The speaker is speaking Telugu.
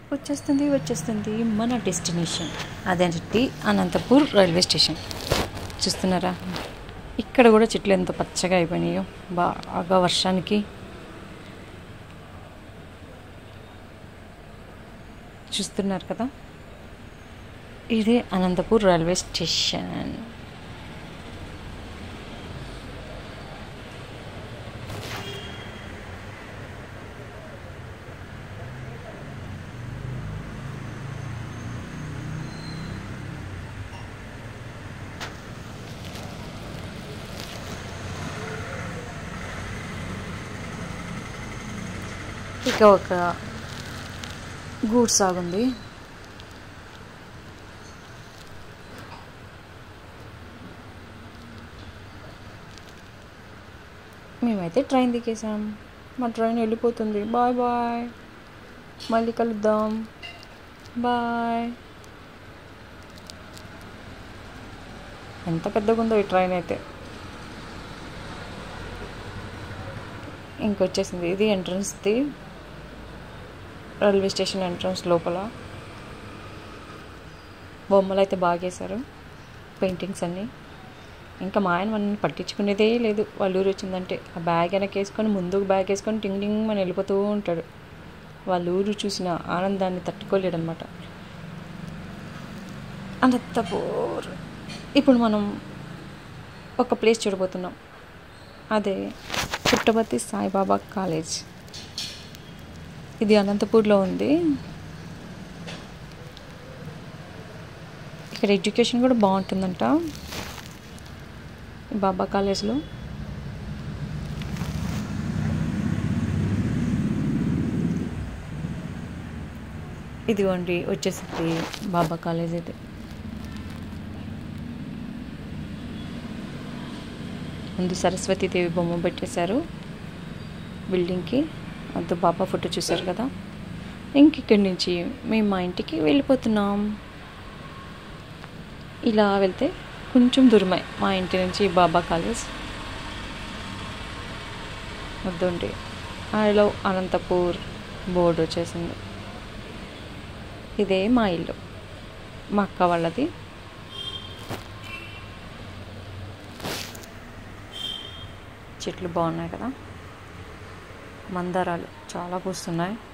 వచ్చేస్తుంది వచ్చేస్తుంది మన డెస్టినేషన్ అదేంటి అనంతపూర్ రైల్వే స్టేషన్ చూస్తున్నారా ఇక్కడ కూడా చెట్లు ఎంత పచ్చగా అయిపోయినాయో బాగా వర్షానికి చూస్తున్నారు కదా ఇది అనంతపూర్ రైల్వే స్టేషన్ ఇక ఒక గూడ్స్ ఆగుంది మేమైతే ట్రైన్ దిగేసాం మా ట్రైన్ వెళ్ళిపోతుంది బాయ్ బాయ్ మళ్ళీ కలుద్దాం బాయ్ ఎంత పెద్దగా ఉందో ఈ ట్రైన్ అయితే ఇంకొచ్చేసింది ఇది ఎంట్రన్స్ది రైల్వే స్టేషన్ ఎంట్రన్స్ లోపల బొమ్మలు అయితే బాగా వేశారు పెయింటింగ్స్ అన్నీ ఇంకా మా ఆయన మనల్ని పట్టించుకునేదే లేదు వాళ్ళ ఊరు వచ్చిందంటే ఆ బ్యాగ్ వెనక్కి వేసుకొని ముందుకు బ్యాగ్ వేసుకొని టింగ్ టింగ్ అని వెళ్ళిపోతూ ఉంటాడు వాళ్ళ ఊరు చూసిన ఆనందాన్ని తట్టుకోలేడు అనమాట అనంతపూర్ ఇప్పుడు మనం ఒక ప్లేస్ చూడబోతున్నాం అదే పుట్టపర్తి సాయిబాబా కాలేజ్ ఇది అనంతపూర్లో ఉంది ఇక్కడ ఎడ్యుకేషన్ కూడా బాగుంటుందంట ఈ బాబా కాలేజ్లో ఇదిగోండి వచ్చేసింది బాబా కాలేజ్ ఇది ముందు సరస్వతీదేవి బొమ్మ పెట్టేశారు బిల్డింగ్కి అంత బాబా ఫోటో చూశారు కదా ఇంక ఇక్కడి నుంచి మేము మా ఇంటికి వెళ్ళిపోతున్నాం ఇలా వెళ్తే కొంచెం దూరమే మా ఇంటి నుంచి బాబా కాలేజ్ వద్దండి ఐలో అనంతపూర్ బోర్డు వచ్చేసింది ఇదే మా ఇల్లు మా అక్క వాళ్ళది చెట్లు బాగున్నాయి కదా మందారాలు చాలా పూస్తున్నాయి